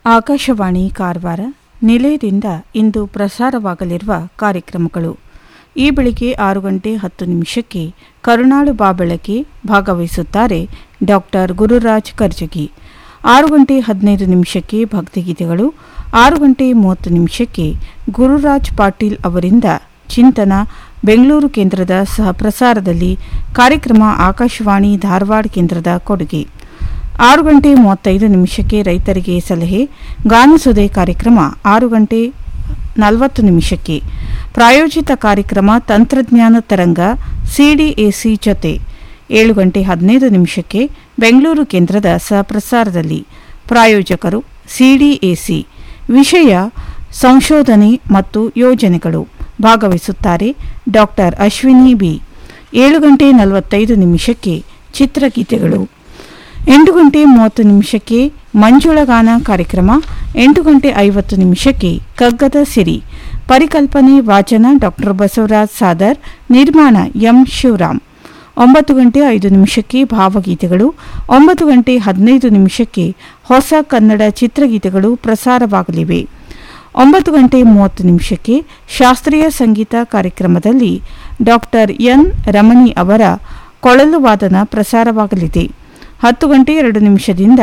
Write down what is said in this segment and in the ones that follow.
ಆಕಾಶವಾಣಿ ಕಾರವಾರ ನಿಲಯದಿಂದ ಇಂದು ಪ್ರಸಾರವಾಗಲಿರುವ ಕಾರ್ಯಕ್ರಮಗಳು ಈ ಬೆಳಿಗ್ಗೆ ಆರು ಗಂಟೆ ಹತ್ತು ನಿಮಿಷಕ್ಕೆ ಕರುಣಾಳು ಬಾಬೆಳಕೆ ಭಾಗವಹಿಸುತ್ತಾರೆ ಡಾಕ್ಟರ್ ಗುರುರಾಜ್ ಕರ್ಜಗಿ ಆರು ಗಂಟೆ ಹದಿನೈದು ನಿಮಿಷಕ್ಕೆ ಭಕ್ತಿಗೀತೆಗಳು ಆರು ಗಂಟೆ ಮೂವತ್ತು ನಿಮಿಷಕ್ಕೆ ಗುರುರಾಜ್ ಪಾಟೀಲ್ ಅವರಿಂದ ಚಿಂತನ ಬೆಂಗಳೂರು ಕೇಂದ್ರದ ಸಹ ಪ್ರಸಾರದಲ್ಲಿ ಕಾರ್ಯಕ್ರಮ ಆಕಾಶವಾಣಿ ಧಾರವಾಡ ಕೇಂದ್ರದ ಕೊಡುಗೆ ಆರು ಗಂಟೆ ಮೂವತ್ತೈದು ನಿಮಿಷಕ್ಕೆ ರೈತರಿಗೆ ಸಲಹೆ ಗಾನಸುದೆ ಕಾರ್ಯಕ್ರಮ ಆರು ಗಂಟೆ ನಲವತ್ತು ನಿಮಿಷಕ್ಕೆ ಪ್ರಾಯೋಜಿತ ಕಾರ್ಯಕ್ರಮ ತಂತ್ರಜ್ಞಾನ ತರಂಗ ಸಿಡಿಎಸಿ ಜೊತೆ ಏಳು ಗಂಟೆ ಹದಿನೈದು ನಿಮಿಷಕ್ಕೆ ಬೆಂಗಳೂರು ಕೇಂದ್ರದ ಸಹ ಪ್ರಸಾರದಲ್ಲಿ ಪ್ರಾಯೋಜಕರು ಸಿಡಿಎಸಿ ವಿಷಯ ಸಂಶೋಧನೆ ಮತ್ತು ಯೋಜನೆಗಳು ಭಾಗವಹಿಸುತ್ತಾರೆ ಡಾಕ್ಟರ್ ಅಶ್ವಿನಿ ಬಿ ಏಳು ಗಂಟೆ ನಲವತ್ತೈದು ನಿಮಿಷಕ್ಕೆ ಚಿತ್ರಗೀತೆಗಳು ಎಂಟು ಗಂಟೆ ಮೂವತ್ತು ನಿಮಿಷಕ್ಕೆ ಮಂಜುಳಗಾನ ಕಾರ್ಯಕ್ರಮ ಎಂಟು ಗಂಟೆ ಐವತ್ತು ನಿಮಿಷಕ್ಕೆ ಕಗ್ಗದ ಸಿರಿ ಪರಿಕಲ್ಪನೆ ವಾಚನ ಡಾಕ್ಟರ್ ಬಸವರಾಜ್ ಸಾದರ್ ನಿರ್ಮಾಣ ಎಂ ಶಿವರಾಮ್ ಒಂಬತ್ತು ಗಂಟೆ ಐದು ನಿಮಿಷಕ್ಕೆ ಭಾವಗೀತೆಗಳು ಒಂಬತ್ತು ಗಂಟೆ ಹದಿನೈದು ನಿಮಿಷಕ್ಕೆ ಹೊಸ ಕನ್ನಡ ಚಿತ್ರಗೀತೆಗಳು ಪ್ರಸಾರವಾಗಲಿವೆ ಒಂಬತ್ತು ಗಂಟೆ ಮೂವತ್ತು ನಿಮಿಷಕ್ಕೆ ಶಾಸ್ತ್ರೀಯ ಸಂಗೀತ ಕಾರ್ಯಕ್ರಮದಲ್ಲಿ ಡಾಕ್ಟರ್ ಎನ್ ರಮಣಿ ಅವರ ಕೊಳಲು ವಾದನ ಪ್ರಸಾರವಾಗಲಿದೆ ಹತ್ತು ಗಂಟೆ ಎರಡು ನಿಮಿಷದಿಂದ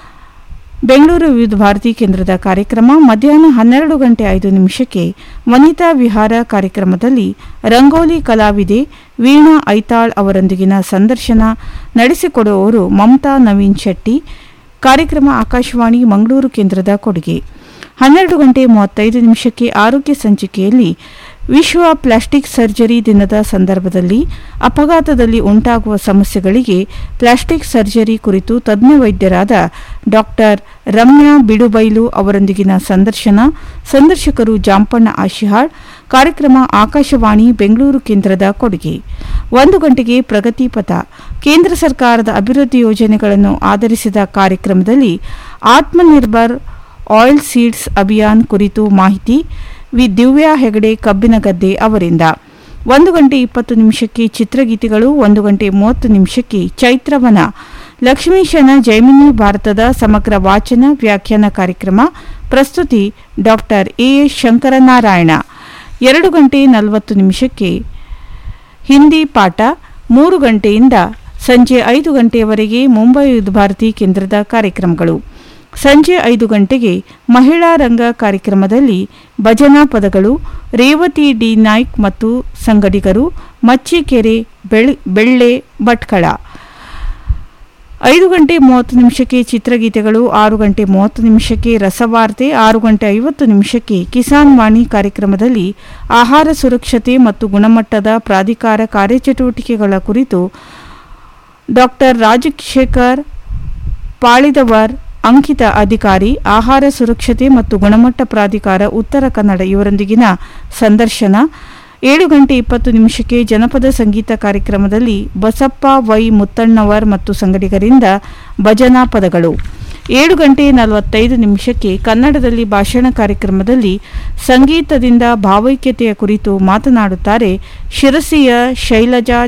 ಬೆಂಗಳೂರು ವಿವಿಧ ಭಾರತಿ ಕೇಂದ್ರದ ಕಾರ್ಯಕ್ರಮ ಮಧ್ಯಾಹ್ನ ಹನ್ನೆರಡು ಗಂಟೆ ಐದು ನಿಮಿಷಕ್ಕೆ ವನಿತಾ ವಿಹಾರ ಕಾರ್ಯಕ್ರಮದಲ್ಲಿ ರಂಗೋಲಿ ಕಲಾವಿದೆ ವೀಣಾ ಐತಾಳ್ ಅವರೊಂದಿಗಿನ ಸಂದರ್ಶನ ನಡೆಸಿಕೊಡುವವರು ಮಮತಾ ನವೀನ್ ಶೆಟ್ಟಿ ಕಾರ್ಯಕ್ರಮ ಆಕಾಶವಾಣಿ ಮಂಗಳೂರು ಕೇಂದ್ರದ ಕೊಡುಗೆ ಹನ್ನೆರಡು ಗಂಟೆ ಮೂವತ್ತೈದು ನಿಮಿಷಕ್ಕೆ ಆರೋಗ್ಯ ಸಂಚಿಕೆಯಲ್ಲಿ ವಿಶ್ವ ಪ್ಲಾಸ್ಟಿಕ್ ಸರ್ಜರಿ ದಿನದ ಸಂದರ್ಭದಲ್ಲಿ ಅಪಘಾತದಲ್ಲಿ ಉಂಟಾಗುವ ಸಮಸ್ಯೆಗಳಿಗೆ ಪ್ಲಾಸ್ಟಿಕ್ ಸರ್ಜರಿ ಕುರಿತು ತಜ್ಞ ವೈದ್ಯರಾದ ಡಾಕ್ಟರ್ ರಮ್ಯಾ ಬಿಡುಬೈಲು ಅವರೊಂದಿಗಿನ ಸಂದರ್ಶನ ಸಂದರ್ಶಕರು ಜಾಂಪಣ್ಣ ಆಶಿಹಾಳ್ ಕಾರ್ಯಕ್ರಮ ಆಕಾಶವಾಣಿ ಬೆಂಗಳೂರು ಕೇಂದ್ರದ ಕೊಡುಗೆ ಒಂದು ಗಂಟೆಗೆ ಪ್ರಗತಿ ಪಥ ಕೇಂದ್ರ ಸರ್ಕಾರದ ಅಭಿವೃದ್ಧಿ ಯೋಜನೆಗಳನ್ನು ಆಧರಿಸಿದ ಕಾರ್ಯಕ್ರಮದಲ್ಲಿ ಆತ್ಮನಿರ್ಭರ್ ಆಯಿಲ್ ಸೀಡ್ಸ್ ಅಭಿಯಾನ್ ಕುರಿತು ಮಾಹಿತಿ ವಿ ದಿವ್ಯಾ ಹೆಗಡೆ ಕಬ್ಬಿನಗದ್ದೆ ಅವರಿಂದ ಒಂದು ಗಂಟೆ ಇಪ್ಪತ್ತು ನಿಮಿಷಕ್ಕೆ ಚಿತ್ರಗೀತೆಗಳು ಒಂದು ಗಂಟೆ ಮೂವತ್ತು ನಿಮಿಷಕ್ಕೆ ಚೈತ್ರವನ ಲಕ್ಷ್ಮೀಶನ ಜೈಮಿನಿ ಭಾರತದ ಸಮಗ್ರ ವಾಚನ ವ್ಯಾಖ್ಯಾನ ಕಾರ್ಯಕ್ರಮ ಪ್ರಸ್ತುತಿ ಡಾಕ್ಟರ್ ಎ ಎಸ್ ಶಂಕರನಾರಾಯಣ ಎರಡು ಗಂಟೆ ನಲವತ್ತು ನಿಮಿಷಕ್ಕೆ ಹಿಂದಿ ಪಾಠ ಮೂರು ಗಂಟೆಯಿಂದ ಸಂಜೆ ಐದು ಗಂಟೆಯವರೆಗೆ ಮುಂಬೈ ಯುದ್ಧ ಭಾರತಿ ಕೇಂದ್ರದ ಕಾರ್ಯಕ್ರಮಗಳು ಸಂಜೆ ಐದು ಗಂಟೆಗೆ ಮಹಿಳಾ ರಂಗ ಕಾರ್ಯಕ್ರಮದಲ್ಲಿ ಭಜನಾ ಪದಗಳು ರೇವತಿ ಡಿ ನಾಯ್ಕ್ ಮತ್ತು ಸಂಗಡಿಗರು ಮಚ್ಚಿಕೆರೆ ಬೆಳ್ ಬೆಳ್ಳೆ ಭಟ್ಕಳ ಐದು ಗಂಟೆ ಮೂವತ್ತು ನಿಮಿಷಕ್ಕೆ ಚಿತ್ರಗೀತೆಗಳು ಆರು ಗಂಟೆ ಮೂವತ್ತು ನಿಮಿಷಕ್ಕೆ ರಸವಾರ್ತೆ ಆರು ಗಂಟೆ ಐವತ್ತು ನಿಮಿಷಕ್ಕೆ ಕಿಸಾನ್ ವಾಣಿ ಕಾರ್ಯಕ್ರಮದಲ್ಲಿ ಆಹಾರ ಸುರಕ್ಷತೆ ಮತ್ತು ಗುಣಮಟ್ಟದ ಪ್ರಾಧಿಕಾರ ಕಾರ್ಯಚಟುವಟಿಕೆಗಳ ಕುರಿತು ಡಾಕ್ಟರ್ ರಾಜಶೇಖರ್ ಪಾಳಿದವರ್ ಅಂಕಿತ ಅಧಿಕಾರಿ ಆಹಾರ ಸುರಕ್ಷತೆ ಮತ್ತು ಗುಣಮಟ್ಟ ಪ್ರಾಧಿಕಾರ ಉತ್ತರ ಕನ್ನಡ ಇವರೊಂದಿಗಿನ ಸಂದರ್ಶನ ಏಳು ಗಂಟೆ ಇಪ್ಪತ್ತು ನಿಮಿಷಕ್ಕೆ ಜನಪದ ಸಂಗೀತ ಕಾರ್ಯಕ್ರಮದಲ್ಲಿ ಬಸಪ್ಪ ವೈ ಮುತ್ತಣ್ಣವರ್ ಮತ್ತು ಸಂಗಡಿಗರಿಂದ ಭಜನಾ ಪದಗಳು ಏಳು ಗಂಟೆ ನಲವತ್ತೈದು ನಿಮಿಷಕ್ಕೆ ಕನ್ನಡದಲ್ಲಿ ಭಾಷಣ ಕಾರ್ಯಕ್ರಮದಲ್ಲಿ ಸಂಗೀತದಿಂದ ಭಾವೈಕ್ಯತೆಯ ಕುರಿತು ಮಾತನಾಡುತ್ತಾರೆ ಶಿರಸಿಯ ಶೈಲಜಾ